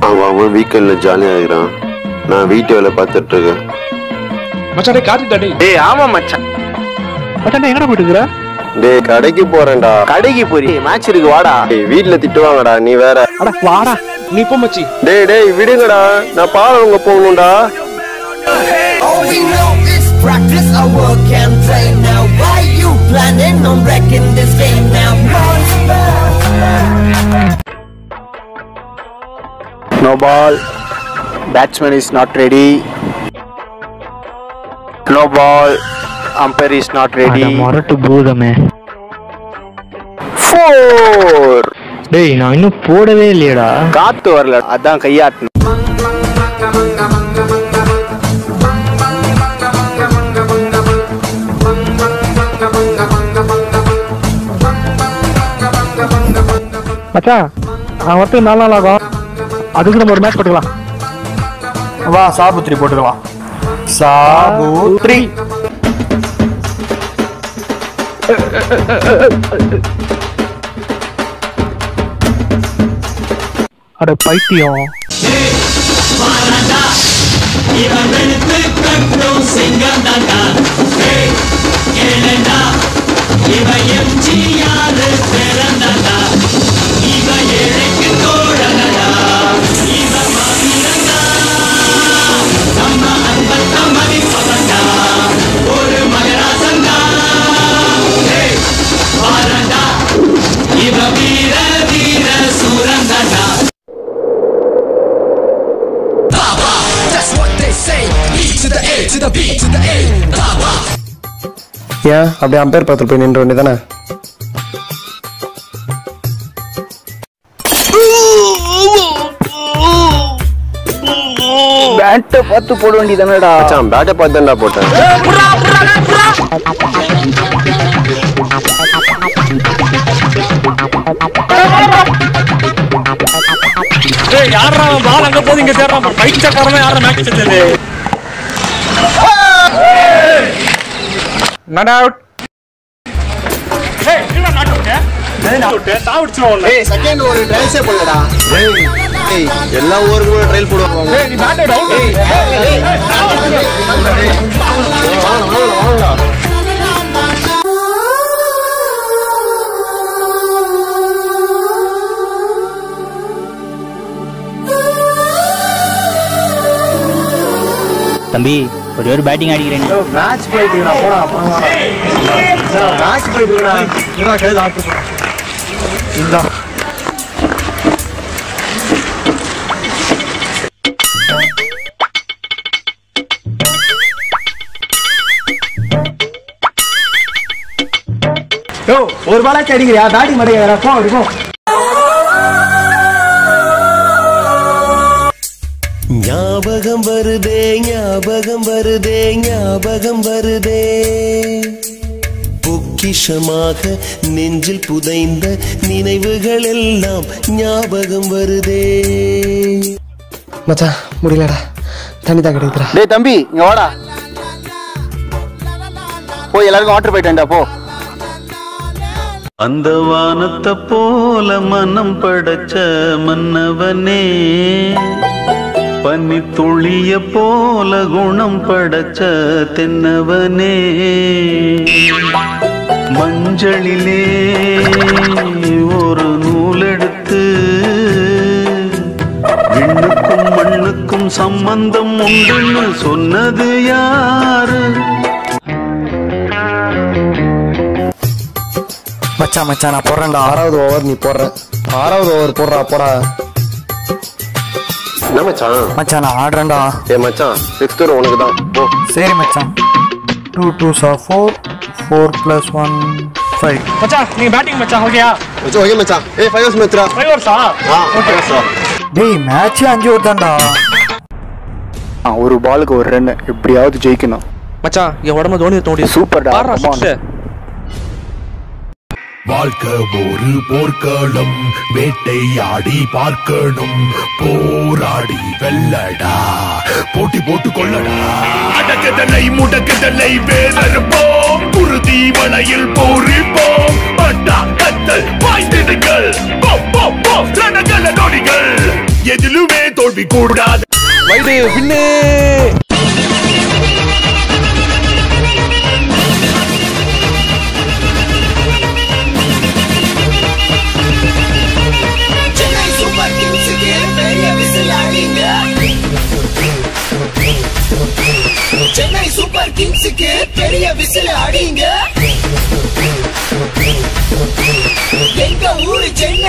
அவன் அவன் வீக்கெண்டில் ஜாலியாக இருக்கிறான் நான் வீட்டு வேலை பார்த்துட்டு இருக்கேன் மச்சான் டேய் காட்டுடா டேய் டேய் ஆமா மச்சான் மச்சான் எங்கடா போயிட்டு இருக்கிற டேய் கடைக்கு போறேன்டா கடைக்கு போறி மேட்ச் இருக்கு வாடா டேய் வீட்டில் திட்டுவாங்கடா நீ வேற அட வாடா நீ போ மச்சி டேய் டேய் விடுங்கடா நான் பால் உங்க போகணும்டா All we know is practice our work and play now. Why you planning on wrecking this game now? No ball batsman is not ready no ball umpire is not ready மொரட்டு பூதமே ஃபோர் டேய் நான் இன்னும் போடவே இல்லையடா காத்து வரல அதான் கையாட்டணும் மச்சான் அவன் வரத்துக்கு நாலு நாள் ஆகும் அதுக்கு நம்ம ஒரு மேட்ச் போட்டுக்கலாம் வா சாபுத்திரி போட்டுக்கலாம் சாபுத்ரி அட பைத்தியம் ஏன் அப்படியே அம்பேர் பக்கத்தில் போய் நின்ற வேண்டியதானே பேட்டை பார்த்து போட வேண்டியதானடா மச்சான் பேட்டை பார்த்து தான்டா போட்டேன் டேய் யாரா பால் அங்க போது இங்க தேடுறான் பைக் சக்கரமா யாரா மேட்ச் செஞ்சது நாட் அவுட் ஏய் என்ன நாட் அவுட் சாவுடுச்சு ஒண்ணு ஏய் செகண்ட் ஒரு ட்ரைல்ஸே போடலடா ஏய் எல்லா ஊருக்கும் ட்ரைல் போடுவாங்க ஏய் நீ பேட் அவுட் தம்பி ஒரே ஒரு பேட்டிங் அடிக்கிறேன் மேட்ச் போயிட்டு போடா அப்புறம் மேட்ச் போயிட்டு இந்தா யோ ஒரு பாலாச்சு அடிக்கிறியா தாடி மடையா போ அப்படி போ ஞாபகம் வருதே ஞாபகம் வருதே ஞாபகம் வருதே பொக்கிஷமாக நெஞ்சில் புதைந்த நினைவுகள் எல்லாம் ஞாபகம் வருதே மச்சான் முடியலடா தண்ணி தான் கிடைக்குதுடா டேய் தம்பி இங்க வாடா போய் எல்லாருக்கும் வாட்டர் போயிட்டேன்டா போ அந்த வானத்தை போல மனம் படைச்ச மன்னவனே பனி துளிய போல குணம் படைச்ச தென்னவனே மஞ்சளிலே ஒரு நூலெடுத்து விண்ணுக்கும் மண்ணுக்கும் சம்பந்தம் உண்டுன்னு சொன்னது யாரு மச்சான் மச்சான் நான் போடுறேன்டா ஆறாவது ஓவர் நீ போடுற ஆறாவது ஓவர் போடுறா போடா என்ன மச்சான் மச்சான் நான் ஆடுறேன்டா ஏய் மச்சான் சிக்ஸ்த் ஓவர் உனக்கு தான் போ சரி மச்சான் டூ டூ சா four four plus one five மச்சான் நீ பேட்டிங் மச்சான் ஓகேயா மச்சான் ஓகே மச்சான் ஏய் ஃபைவ் ஹவர்ஸ் மேட்ச்ரா ஃபைவ் ஹவர்ஸா ஆ ஓகே சார் டேய் மேட்ச் அஞ்சு ஓவர் தான்டா ஒரு பாலுக்கு ஒரு ரன் எப்படியாவது ஜெயிக்கணும் மச்சான் என் உடம்பு தோனி தோண்டி சூப்பர்டா பாடுறா come on. சிக்ஸ் வாழ்க்கை ஒரு போர்க்களம் வேட்டையாடி பார்க்கணும் போராடி வெல்லடா போட்டி போட்டு கொள்ளடா அடக்குதலை முடக்குதலை வேதற்போம் குருதி வளையில் போரிப்போம் பட்டா கத்தல் வாய்ந்திடுங்கள் போ போ போ ரணகல நொடிகள் எதிலுமே தோல்வி கூடாது வைடு பின்னு சென்னை சூப்பர் கிங்ஸுக்கு பெரிய விசில் அடிங்க சென்னை சூப்பர் கிங்ஸுக்கு பெரிய விசில் அடிங்க எங்க ஊரு சென்னை